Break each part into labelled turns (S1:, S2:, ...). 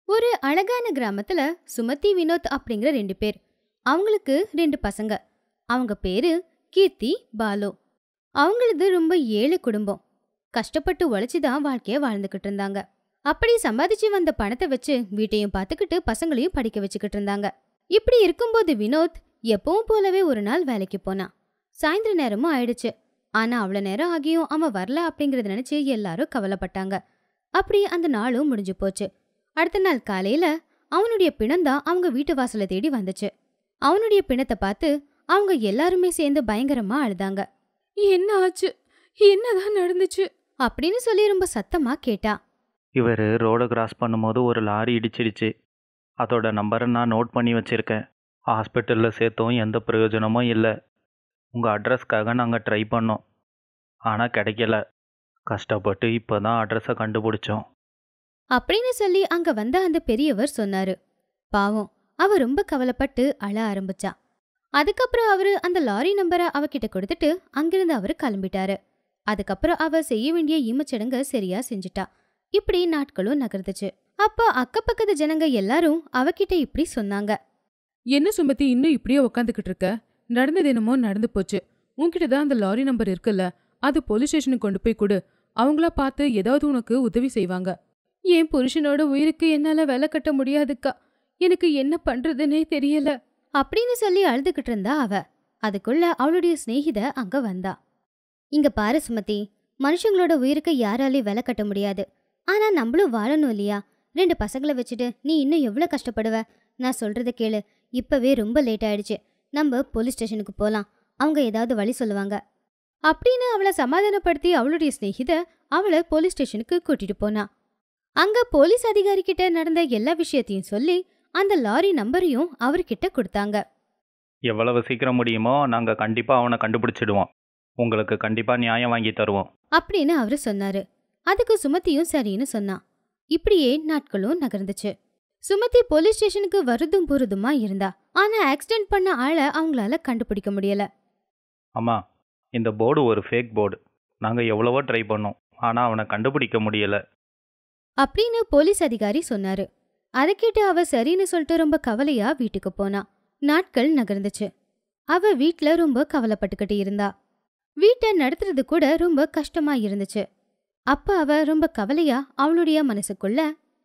S1: ஒரு அழகான கிராமத்துல சுமதி வினோத் அப்படிங்கிற ரெண்டு பேர் அவங்களுக்கு ரெண்டு பசங்க அவங்க பேரு கீர்த்தி பாலு அவங்களது ரொம்ப ஏழை குடும்பம் கஷ்டப்பட்டு உழைச்சி தான் வாழ்க்கைய வாழ்ந்துகிட்டு இருந்தாங்க அப்படி சம்பாதிச்சு வந்த பணத்தை வச்சு வீட்டையும் பார்த்துக்கிட்டு பசங்களையும் படிக்க வச்சுக்கிட்டு இருந்தாங்க இப்படி இருக்கும்போது வினோத் எப்பவும் போலவே ஒரு நாள் வேலைக்கு போனான் சாயந்தர நேரமும் ஆயிடுச்சு ஆனா அவ்வளோ நேரம் ஆகியும் அவன் வரல அப்படிங்கறத நினைச்சு எல்லாரும் கவலைப்பட்டாங்க அப்படி அந்த நாளும் முடிஞ்சு போச்சு அடுத்த நாள் காலையில அவனுடைய பிணம்தான் அவங்க வீட்டு வாசலை தேடி வந்துச்சு அவனுடைய பிணத்தை பார்த்து அவங்க எல்லாருமே சேர்ந்து பயங்கரமா அழுதாங்க
S2: என்ன ஆச்சு என்னதான் நடந்துச்சு
S1: அப்படின்னு சொல்லி ரொம்ப சத்தமா கேட்டா
S3: இவர் ரோடை கிராஸ் பண்ணும்போது ஒரு லாரி இடிச்சிடுச்சு அதோட நம்பரை நான் நோட் பண்ணி வச்சுருக்கேன் ஹாஸ்பிட்டலில் சேர்த்தும் எந்த பிரயோஜனமும் இல்லை உங்கள் அட்ரஸ்க்காக நாங்கள் ட்ரை பண்ணோம் ஆனால் கிடைக்கல கஷ்டப்பட்டு இப்போ தான் அட்ரஸை கண்டுபிடிச்சோம்
S1: அப்படின்னு சொல்லி அங்க வந்த அந்த பெரியவர் சொன்னாரு பாவம் அவ ரொம்ப கவலைப்பட்டு அழ ஆரம்பிச்சா அதுக்கப்புறம் அவரு அந்த லாரி நம்பரை அவகிட்ட கொடுத்துட்டு அங்கிருந்து அவரு கிளம்பிட்டாரு அதுக்கப்புறம் அவ செய்ய வேண்டிய ஈமச்சடங்க சரியா செஞ்சுட்டா இப்படி நாட்களும் நகர்ந்துச்சு அப்ப அக்கப்பக்கத்து ஜனங்க எல்லாரும் அவகிட்ட இப்படி சொன்னாங்க
S2: என்ன சுமதி இன்னும் இப்படியே உக்காந்துக்கிட்டு இருக்க நடந்தது என்னமோ நடந்து போச்சு உன்கிட்ட தான் அந்த லாரி நம்பர் இருக்குல்ல அது போலீஸ் ஸ்டேஷனுக்கு கொண்டு போய் கொடு அவங்களா பார்த்து ஏதாவது உனக்கு உதவி செய்வாங்க என் புருஷனோட உயிருக்கு என்னால வேலை கட்ட முடியாதுக்கா எனக்கு என்ன பண்றதுன்னே தெரியல
S1: அப்படின்னு சொல்லி அழுதுகிட்டு இருந்தா அவ அதுக்குள்ள அவளுடைய சிநேகித அங்க வந்தா இங்க பாரு சுமதி மனுஷங்களோட உயிருக்கு யாராலையும் விலை கட்ட முடியாது ஆனா நம்மளும் வாழணும் இல்லையா ரெண்டு பசங்களை வச்சுட்டு நீ இன்னும் எவ்வளவு கஷ்டப்படுவ நான் சொல்றத கேளு இப்பவே ரொம்ப லேட் ஆயிடுச்சு நம்ம போலீஸ் ஸ்டேஷனுக்கு போலாம் அவங்க ஏதாவது வழி சொல்லுவாங்க அப்படின்னு அவளை சமாதானப்படுத்தி அவளுடைய சிநேகித அவளை போலீஸ் ஸ்டேஷனுக்கு கூட்டிட்டு போனா அங்க போலீஸ் அதிகாரி கிட்ட நடந்த எல்லா விஷயத்தையும் சொல்லி அந்த லாரி நம்பரையும் அவர்கிட்ட கொடுத்தாங்க
S3: எவ்வளவு சீக்கிரம் முடியுமோ நாங்கள் கண்டிப்பாக அவனை கண்டுபிடிச்சிடுவோம் உங்களுக்கு கண்டிப்பாக நியாயம் வாங்கி தருவோம்
S1: அப்படின்னு அவரு சொன்னாரு அதுக்கு சுமதியும் சரின்னு சொன்னான் இப்படியே நாட்களும் நகர்ந்துச்சு சுமதி போலீஸ் ஸ்டேஷனுக்கு வருதும் போறதுமா இருந்தா ஆனா ஆக்சிடென்ட் பண்ண ஆளை அவங்களால கண்டுபிடிக்க முடியல
S3: அம்மா இந்த போர்டு ஒரு ஃபேக் போர்டு நாங்கள் எவ்வளவோ ட்ரை பண்ணோம் ஆனால் அவனை கண்டுபிடிக்க முடியல
S1: அப்படின்னு போலீஸ் அதிகாரி சொன்னாரு அதை கேட்டு அவ சரின்னு சொல்லிட்டு ரொம்ப கவலையா வீட்டுக்கு போனா நாட்கள் நகர்ந்துச்சு அவ வீட்ல ரொம்ப கவலைப்பட்டுக்கிட்டு இருந்தா வீட்டை நடத்துறது கூட ரொம்ப கஷ்டமா இருந்துச்சு அப்ப அவ ரொம்ப கவலையா அவளுடைய மனசுக்குள்ள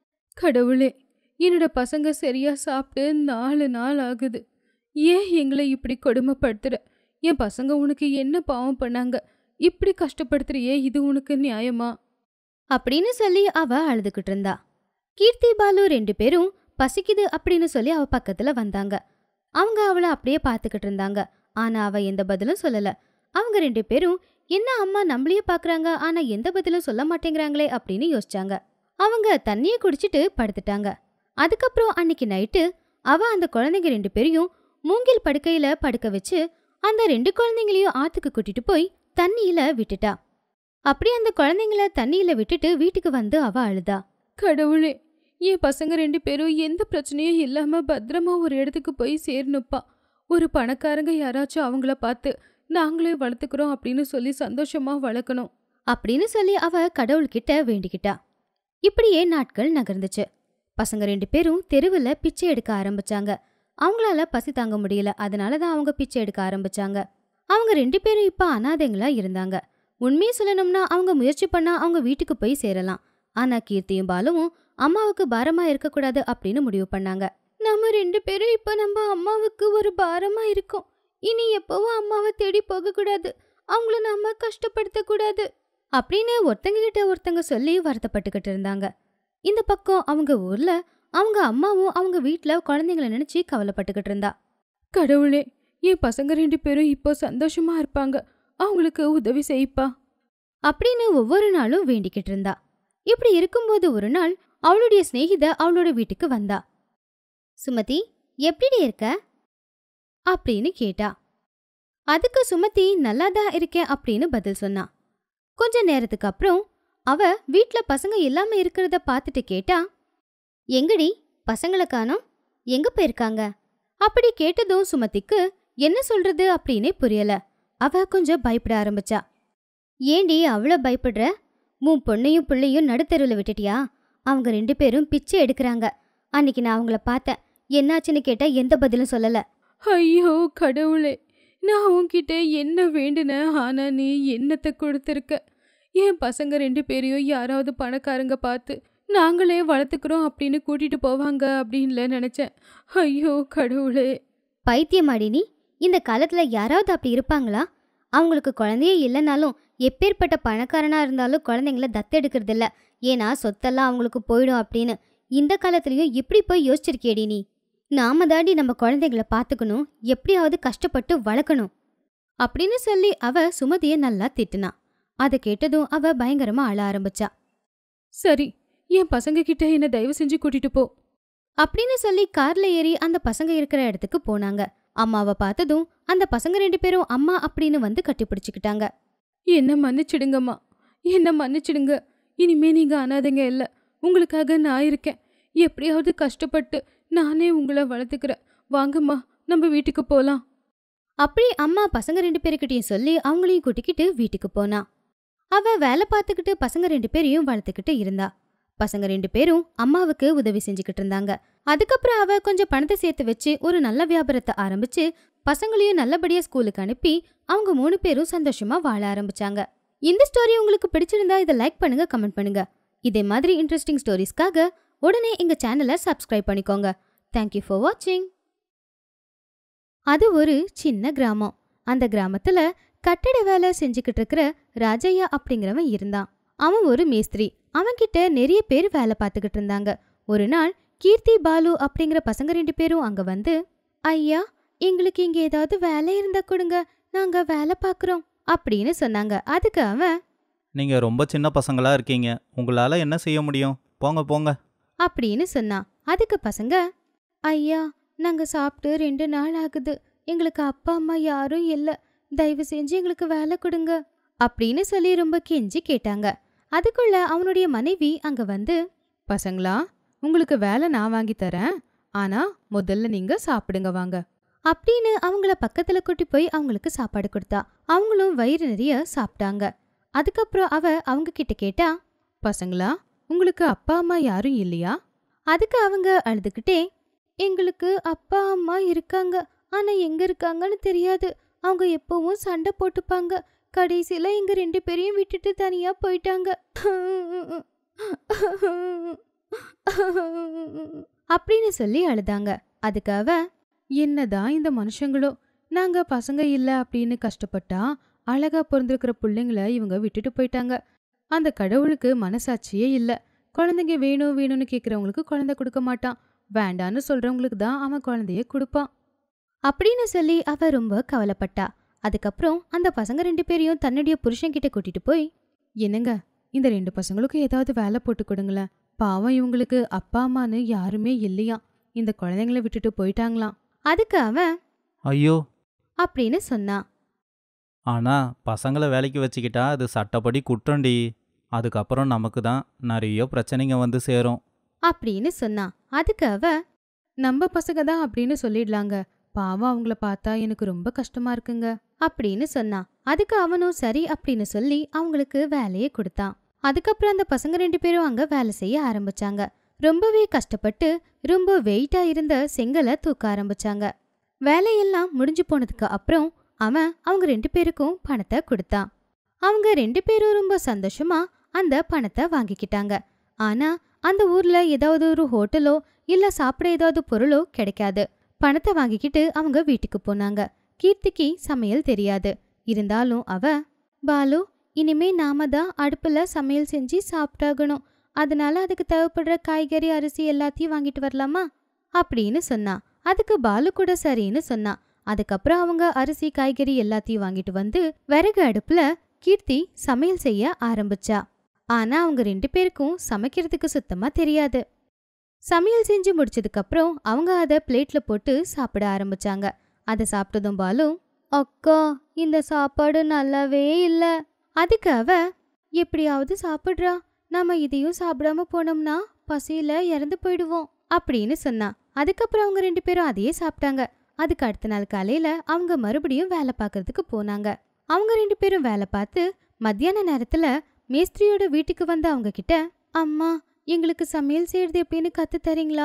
S2: கடவுளே என்னோட பசங்க சரியா சாப்பிட்டு நாலு நாள் ஆகுது ஏன் எங்களை இப்படி கொடுமைப்படுத்துற என் பசங்க உனக்கு என்ன பாவம் பண்ணாங்க இப்படி கஷ்டப்படுத்துறியே இது உனக்கு நியாயமா
S1: அப்படின்னு சொல்லி அவ அழுதுகிட்டு இருந்தா கீர்த்தி பாலு ரெண்டு பேரும் பசிக்குது அப்படின்னு சொல்லி அவ பக்கத்துல வந்தாங்க அவங்க அவளை அப்படியே பார்த்துக்கிட்டு இருந்தாங்க ஆனா அவ எந்த பதிலும் சொல்லல அவங்க ரெண்டு பேரும் என்ன அம்மா நம்மளையே பாக்குறாங்க ஆனா எந்த பதிலும் சொல்ல மாட்டேங்கிறாங்களே அப்படின்னு யோசிச்சாங்க அவங்க தண்ணிய குடிச்சிட்டு படுத்துட்டாங்க அதுக்கப்புறம் அன்னைக்கு நைட்டு அவ அந்த குழந்தைங்க ரெண்டு பேரையும் மூங்கில் படுக்கையில படுக்க வச்சு அந்த ரெண்டு குழந்தைங்களையும் ஆத்துக்கு கூட்டிட்டு போய் தண்ணியில விட்டுட்டா அப்படி அந்த குழந்தைங்கள தண்ணியில விட்டுட்டு வீட்டுக்கு வந்து அவ அழுதா
S2: கடவுளே என் பசங்க ரெண்டு பேரும் எந்த பிரச்சனையும் இல்லாம பத்திரமா ஒரு இடத்துக்கு போய் சேரணுப்பா ஒரு பணக்காரங்க யாராச்சும் அவங்கள பார்த்து நாங்களே வளர்த்துக்கிறோம் அப்படின்னு சொல்லி சந்தோஷமா வளர்க்கணும்
S1: அப்படின்னு சொல்லி அவ கடவுள்கிட்ட வேண்டிக்கிட்டா இப்படியே நாட்கள் நகர்ந்துச்சு பசங்க ரெண்டு பேரும் தெருவுல பிச்சை எடுக்க ஆரம்பிச்சாங்க அவங்களால பசி தாங்க முடியல அதனால தான் அவங்க பிச்சை எடுக்க ஆரம்பிச்சாங்க அவங்க ரெண்டு பேரும் இப்ப அனாதைங்களா இருந்தாங்க உண்மையை சொல்லணும்னா அவங்க முயற்சி பண்ணா அவங்க வீட்டுக்கு போய் சேரலாம் ஆனா கீர்த்தியும் பாலுவும் அம்மாவுக்கு பாரமா இருக்கக்கூடாது அப்படின்னு முடிவு பண்ணாங்க நம்ம ரெண்டு பேரும் இப்ப நம்ம அம்மாவுக்கு ஒரு பாரமா இருக்கோம் இனி எப்பவும் அம்மாவை தேடி போக கூடாது அவங்கள நாம கஷ்டப்படுத்த கூடாது அப்படின்னு ஒருத்தங்க கிட்ட ஒருத்தங்க சொல்லி வருத்தப்பட்டுக்கிட்டு இருந்தாங்க இந்த பக்கம் அவங்க ஊர்ல அவங்க அம்மாவும் அவங்க வீட்ல குழந்தைங்கள நினைச்சு கவலைப்பட்டுக்கிட்டு இருந்தா
S2: கடவுளே என் பசங்க ரெண்டு பேரும் இப்போ சந்தோஷமா இருப்பாங்க அவங்களுக்கு உதவி செய்ப்பா
S1: அப்படின்னு ஒவ்வொரு நாளும் வேண்டிக்கிட்டு இருந்தா இப்படி இருக்கும்போது ஒரு நாள் அவளுடைய சிநேகித அவளோட வீட்டுக்கு வந்தா சுமதி எப்படி இருக்க அப்படின்னு கேட்டா அதுக்கு சுமதி நல்லாதான் இருக்கேன் அப்படின்னு பதில் சொன்னா கொஞ்ச நேரத்துக்கு அப்புறம் அவ வீட்ல பசங்க இல்லாம இருக்கிறத பார்த்துட்டு கேட்டா எங்கடி பசங்களை காணோம் எங்க போயிருக்காங்க அப்படி கேட்டதும் சுமதிக்கு என்ன சொல்றது அப்படின்னே புரியல அவ கொஞ்சம் பயப்பட ஆரம்பிச்சா ஏண்டி அவ்வளோ பயப்படுற உன் பொண்ணையும் பிள்ளையும் நடுத்தெருவில் விட்டுட்டியா அவங்க ரெண்டு பேரும் பிச்சை எடுக்கிறாங்க அன்னைக்கு நான் அவங்கள பார்த்தேன் என்னாச்சுன்னு கேட்டா எந்த பதிலும் சொல்லல
S2: ஐயோ கடவுளே நான் உன்கிட்ட என்ன வேண்டுனேன் ஆனா நீ என்னத்தை கொடுத்துருக்க என் பசங்க ரெண்டு பேரையும் யாராவது பணக்காரங்க பார்த்து நாங்களே வளர்த்துக்கிறோம் அப்படின்னு கூட்டிட்டு போவாங்க அப்படின்ல நினைச்சேன் ஐயோ கடவுளே
S1: பைத்தியமாடி நீ இந்த காலத்துல யாராவது அப்படி இருப்பாங்களா அவங்களுக்கு குழந்தையே இல்லைனாலும் எப்பேற்பட்ட பணக்காரனா இருந்தாலும் குழந்தைங்கள தத்தெடுக்கிறது இல்ல ஏன்னா சொத்தெல்லாம் அவங்களுக்கு போயிடும் அப்படின்னு இந்த காலத்துலயும் இப்படி போய் யோசிச்சிருக்கேடி நீ நாம தாண்டி நம்ம குழந்தைங்கள பார்த்துக்கணும் எப்படியாவது கஷ்டப்பட்டு வளர்க்கணும் அப்படின்னு சொல்லி அவ சுமதிய நல்லா திட்டுனா அதை கேட்டதும் அவ பயங்கரமா அழ ஆரம்பிச்சா
S2: சரி என் பசங்க கிட்ட என்ன தயவு செஞ்சு கூட்டிட்டு போ
S1: அப்படின்னு சொல்லி கார்ல ஏறி அந்த பசங்க இருக்கிற இடத்துக்கு போனாங்க அம்மாவை பார்த்ததும் அந்த பசங்க ரெண்டு பேரும் அம்மா அப்படின்னு வந்து கட்டிப்பிடிச்சுக்கிட்டாங்க
S2: என்ன மன்னிச்சிடுங்கம்மா என்ன மன்னிச்சிடுங்க இனிமே நீங்க அனாதைங்க இல்ல உங்களுக்காக நான் இருக்கேன் எப்படியாவது கஷ்டப்பட்டு நானே உங்களை வளர்த்துக்கிறேன் வாங்கம்மா நம்ம வீட்டுக்கு போலாம்
S1: அப்படி அம்மா பசங்க ரெண்டு பேருக்கிட்டையும் சொல்லி அவங்களையும் கூட்டிக்கிட்டு வீட்டுக்கு போனா அவ வேலை பார்த்துக்கிட்டு பசங்க ரெண்டு பேரையும் வளர்த்துக்கிட்டு இருந்தா பசங்க ரெண்டு பேரும் அம்மாவுக்கு உதவி செஞ்சுக்கிட்டு இருந்தாங்க அதுக்கப்புறம் அவ கொஞ்சம் பணத்தை சேர்த்து வச்சு ஒரு நல்ல வியாபாரத்தை ஆரம்பிச்சு பசங்களையும் நல்லபடியா ஸ்கூலுக்கு அனுப்பி அவங்க மூணு பேரும் சந்தோஷமா வாழ ஆரம்பிச்சாங்க இந்த ஸ்டோரி உங்களுக்கு பிடிச்சிருந்தா இதை லைக் பண்ணுங்க கமெண்ட் பண்ணுங்க இதே மாதிரி இன்ட்ரெஸ்டிங் ஸ்டோரிஸ்க்காக உடனே எங்க சேனலை சப்ஸ்கிரைப் பண்ணிக்கோங்க தேங்க்யூ ஃபார் வாட்சிங் அது ஒரு சின்ன கிராமம் அந்த கிராமத்துல கட்டட வேலை செஞ்சுக்கிட்டு இருக்கிற ராஜையா அப்படிங்கிறவன் இருந்தான் அவன் ஒரு மேஸ்திரி அவன்கிட்ட நிறைய பேர் வேலை பார்த்துக்கிட்டு இருந்தாங்க ஒரு நாள் கீர்த்தி பாலு அப்படிங்கிற பசங்க ரெண்டு பேரும் அங்க வந்து ஐயா எங்களுக்கு இங்க ஏதாவது வேலை இருந்தா கொடுங்க நாங்க வேலை பார்க்குறோம் அப்படின்னு சொன்னாங்க அதுக்கு அவன்
S4: நீங்கள் ரொம்ப சின்ன பசங்களா இருக்கீங்க உங்களால் என்ன செய்ய முடியும் போங்க போங்க
S1: அப்படின்னு சொன்னான் அதுக்கு பசங்க ஐயா நாங்க சாப்பிட்டு ரெண்டு நாள் ஆகுது எங்களுக்கு அப்பா அம்மா யாரும் இல்ல தயவு செஞ்சு எங்களுக்கு வேலை கொடுங்க அப்படின்னு சொல்லி ரொம்ப கெஞ்சி கேட்டாங்க அதுக்குள்ள அவனுடைய மனைவி அங்க வந்து
S2: பசங்களா உங்களுக்கு வேலை நான் வாங்கி தரேன் ஆனா முதல்ல நீங்க சாப்பிடுங்க வாங்க
S1: அப்படின்னு அவங்கள பக்கத்துல கூட்டி போய் அவங்களுக்கு சாப்பாடு கொடுத்தா அவங்களும் வயிறு நிறைய சாப்பிட்டாங்க அதுக்கப்புறம் அவ அவங்க கிட்ட கேட்டா
S2: பசங்களா உங்களுக்கு அப்பா அம்மா யாரும் இல்லையா
S1: அதுக்கு அவங்க அழுதுகிட்டே எங்களுக்கு அப்பா அம்மா இருக்காங்க ஆனா எங்க இருக்காங்கன்னு தெரியாது அவங்க எப்பவும் சண்டை போட்டுப்பாங்க கடைசியில எங்க ரெண்டு பேரையும் விட்டுட்டு தனியா போயிட்டாங்க அப்படின்னு சொல்லி அழுதாங்க அதுக்கு அவ
S2: என்னதான் இந்த மனுஷங்களோ நாங்க பசங்க இல்ல அப்படின்னு கஷ்டப்பட்டா அழகா பிறந்திருக்கிற பிள்ளைங்கள இவங்க விட்டுட்டு போயிட்டாங்க அந்த கடவுளுக்கு மனசாட்சியே இல்ல குழந்தைங்க வேணும் வேணும்னு கேக்குறவங்களுக்கு குழந்தை கொடுக்க மாட்டான் வேண்டான்னு சொல்றவங்களுக்கு தான் அவன் குழந்தைய கொடுப்பான்
S1: அப்படின்னு சொல்லி அவ ரொம்ப கவலைப்பட்டா அதுக்கப்புறம் அந்த பசங்க ரெண்டு பேரையும் தன்னுடைய புருஷன்கிட்ட கூட்டிட்டு போய்
S2: என்னங்க இந்த ரெண்டு பசங்களுக்கும் ஏதாவது வேலை போட்டு கொடுங்களேன் பாவம் இவங்களுக்கு அப்பா அம்மான்னு யாருமே இல்லையாம் இந்த குழந்தைங்கள விட்டுட்டு போயிட்டாங்களாம்
S1: அதுக்கு அவன்
S4: ஐயோ
S1: அப்படின்னு சொன்னான்
S4: ஆனால் பசங்களை வேலைக்கு வச்சுக்கிட்டா அது சட்டப்படி குற்றம்டி அதுக்கப்புறம் நமக்கு தான் நிறைய பிரச்சனைங்க வந்து சேரும்
S1: அப்படின்னு சொன்னான் அதுக்கு அவ
S2: நம்ம பசங்க தான் அப்படின்னு சொல்லிடலாங்க பாவம் அவங்கள பார்த்தா எனக்கு ரொம்ப கஷ்டமா இருக்குங்க
S1: அப்படின்னு சொன்னான் அதுக்கு அவனும் சரி அப்படின்னு சொல்லி அவங்களுக்கு வேலையை கொடுத்தான் அதுக்கப்புறம் அந்த பசங்க ரெண்டு பேரும் அங்க வேலை செய்ய ஆரம்பிச்சாங்க ரொம்பவே கஷ்டப்பட்டு ரொம்ப வெயிட்டா இருந்த செங்கலை தூக்க ஆரம்பிச்சாங்க வேலையெல்லாம் முடிஞ்சு போனதுக்கு அப்புறம் அவன் அவங்க ரெண்டு பேருக்கும் பணத்தை கொடுத்தான் அவங்க ரெண்டு பேரும் ரொம்ப சந்தோஷமா அந்த பணத்தை வாங்கிக்கிட்டாங்க ஆனா அந்த ஊர்ல ஏதாவது ஒரு ஹோட்டலோ இல்ல சாப்பிட ஏதாவது பொருளோ கிடைக்காது பணத்தை வாங்கிக்கிட்டு அவங்க வீட்டுக்கு போனாங்க கீர்த்திக்கு சமையல் தெரியாது இருந்தாலும் அவ பாலு இனிமே நாம தான் அடுப்புல சமையல் செஞ்சு சாப்பிட்டாகணும் அதனால அதுக்கு தேவைப்படுற காய்கறி அரிசி எல்லாத்தையும் வாங்கிட்டு வரலாமா அப்படின்னு சொன்னா அதுக்கு பாலு கூட சரின்னு சொன்னா அதுக்கப்புறம் அவங்க அரிசி காய்கறி எல்லாத்தையும் வாங்கிட்டு வந்து விறகு அடுப்புல கீர்த்தி சமையல் செய்ய ஆரம்பிச்சா ஆனா அவங்க ரெண்டு பேருக்கும் சமைக்கிறதுக்கு சுத்தமா தெரியாது சமையல் செஞ்சு முடிச்சதுக்கு அப்புறம் அவங்க அதை பிளேட்ல போட்டு சாப்பிட ஆரம்பிச்சாங்க அதை சாப்பிட்டதும் பாலு அக்கா இந்த சாப்பாடு நல்லாவே இல்ல அதுக்கு அவ எப்படியாவது சாப்பிடுறா நாம இதையும் சாப்பிடாம போனோம்னா பசியில இறந்து போயிடுவோம் அப்படின்னு சொன்னா அதுக்கப்புறம் அவங்க ரெண்டு பேரும் அதையே சாப்பிட்டாங்க அதுக்கு அடுத்த நாள் காலையில அவங்க மறுபடியும் வேலை பார்க்கறதுக்கு போனாங்க அவங்க ரெண்டு பேரும் வேலை பார்த்து மத்தியான நேரத்துல மேஸ்திரியோட வீட்டுக்கு வந்த அவங்க கிட்ட அம்மா எங்களுக்கு சமையல் செய்யறது எப்படின்னு கத்து தரீங்களா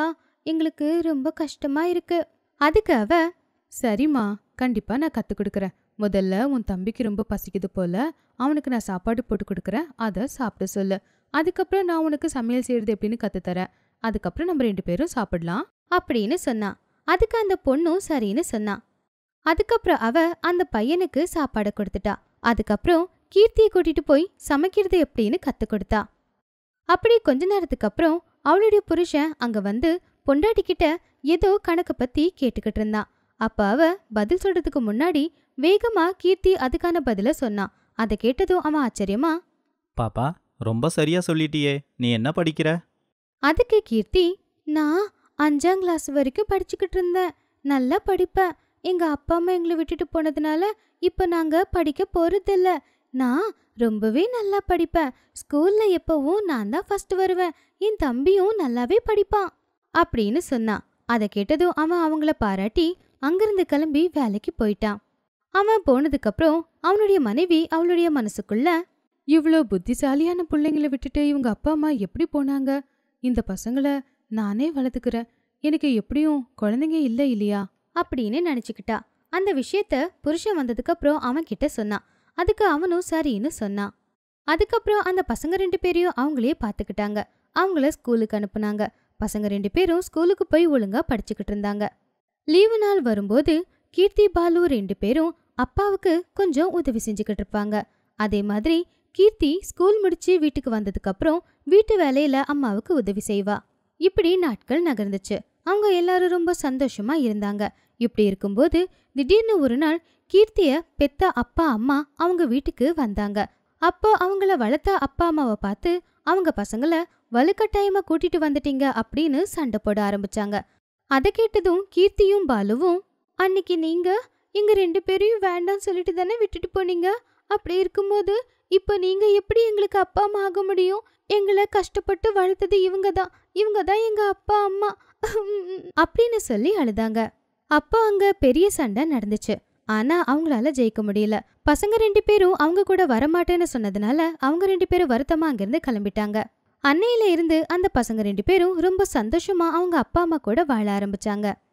S1: எங்களுக்கு ரொம்ப கஷ்டமா இருக்கு அதுக்கு அவ
S2: சரிம்மா கண்டிப்பா நான் கத்து கொடுக்கறேன் முதல்ல உன் தம்பிக்கு ரொம்ப பசிக்குது போல அவனுக்கு நான் சாப்பாடு போட்டு கொடுக்கறேன் அதை சாப்பிட சொல்லு அதுக்கப்புறம் நான் உனக்கு சமையல் செய்யறது எப்படின்னு கத்து தரேன் அதுக்கப்புறம் நம்ம ரெண்டு பேரும் சாப்பிடலாம்
S1: அப்படின்னு சொன்னான் அதுக்கு அந்த பொண்ணும் சரின்னு சொன்னான் அதுக்கப்புறம் அவ அந்த பையனுக்கு சாப்பாடு கொடுத்துட்டா அதுக்கப்புறம் கீர்த்தியை கூட்டிட்டு போய் சமைக்கிறது எப்படின்னு கத்து கொடுத்தா அப்படி கொஞ்ச நேரத்துக்கு அப்புறம் அவளுடைய புருஷன் அங்க வந்து பொண்டாட்டி கிட்ட ஏதோ கணக்கு பத்தி கேட்டுக்கிட்டு இருந்தான் அப்ப அவ பதில் சொல்றதுக்கு முன்னாடி வேகமா கீர்த்தி அதுக்கான பதில சொன்னான் அதை கேட்டதும் அவன் ஆச்சரியமா
S4: பாப்பா ரொம்ப சரியா சொல்லிட்டியே நீ என்ன படிக்கிற
S1: அதுக்கு கீர்த்தி நான் அஞ்சாம் கிளாஸ் வரைக்கும் படிச்சுக்கிட்டு இருந்தேன் நல்லா படிப்பேன் எங்க அப்பா அம்மா எங்களை விட்டுட்டு போனதுனால இப்ப நாங்க படிக்க போறதில்ல நான் ரொம்பவே நல்லா படிப்பேன் ஸ்கூல்ல எப்பவும் நான் தான் ஃபர்ஸ்ட் வருவேன் என் தம்பியும் நல்லாவே படிப்பான் அப்படின்னு சொன்னான் அதை கேட்டதும் அவன் அவங்கள பாராட்டி அங்கிருந்து கிளம்பி வேலைக்கு போயிட்டான் அவன் போனதுக்கப்புறம் அவனுடைய மனைவி அவளுடைய மனசுக்குள்ள
S2: இவ்வளோ புத்திசாலியான பிள்ளைங்களை விட்டுட்டு இவங்க அப்பா அம்மா எப்படி போனாங்க இந்த பசங்களை நானே வளர்த்துக்கிறேன் எனக்கு எப்படியும் குழந்தைங்க இல்லை இல்லையா
S1: அப்படின்னு நினைச்சுக்கிட்டா அந்த விஷயத்த புருஷன் வந்ததுக்கு அப்புறம் அவன் கிட்ட சொன்னான் அதுக்கு அவனும் சரின்னு சொன்னான் அதுக்கப்புறம் அந்த பசங்க ரெண்டு பேரையும் அவங்களே பார்த்துக்கிட்டாங்க அவங்கள ஸ்கூலுக்கு அனுப்புனாங்க பசங்க ரெண்டு பேரும் ஸ்கூலுக்கு போய் ஒழுங்கா படிச்சுக்கிட்டு இருந்தாங்க லீவு நாள் வரும்போது கீர்த்தி பாலு ரெண்டு பேரும் அப்பாவுக்கு கொஞ்சம் உதவி செஞ்சுக்கிட்டு இருப்பாங்க அதே மாதிரி கீர்த்தி ஸ்கூல் முடிச்சு வீட்டுக்கு வந்ததுக்கு அப்புறம் வீட்டு வேலையில அம்மாவுக்கு உதவி செய்வா இப்படி நாட்கள் நகர்ந்துச்சு அவங்க எல்லாரும் ரொம்ப சந்தோஷமா இருந்தாங்க இப்படி இருக்கும்போது திடீர்னு ஒரு நாள் கீர்த்திய பெத்த அப்பா அம்மா அவங்க வீட்டுக்கு வந்தாங்க அப்போ அவங்கள வளர்த்த அப்பா அம்மாவை பார்த்து அவங்க பசங்கள வலுக்கட்டாயமா கூட்டிட்டு வந்துட்டீங்க அப்படின்னு சண்டை போட ஆரம்பிச்சாங்க அதை கேட்டதும் கீர்த்தியும் பாலுவும் அன்னைக்கு நீங்க எங்க ரெண்டு பேரையும் வேண்டாம் சொல்லிட்டு தானே விட்டுட்டு போனீங்க அப்படி இருக்கும்போது இப்போ நீங்க எப்படி எங்களுக்கு அப்பா அம்மா ஆக முடியும் எங்களை கஷ்டப்பட்டு வளர்த்தது இவங்க தான் இவங்க தான் எங்க அப்பா அம்மா அப்படின்னு சொல்லி அழுதாங்க அப்போ அங்க பெரிய சண்டை நடந்துச்சு ஆனா அவங்களால ஜெயிக்க முடியல பசங்க ரெண்டு பேரும் அவங்க கூட வரமாட்டேன்னு சொன்னதுனால அவங்க ரெண்டு பேரும் வருத்தமா அங்கிருந்து கிளம்பிட்டாங்க அன்னையில இருந்து அந்த பசங்க ரெண்டு பேரும் ரொம்ப சந்தோஷமா அவங்க அப்பா அம்மா கூட வாழ ஆரம்பிச்சாங்க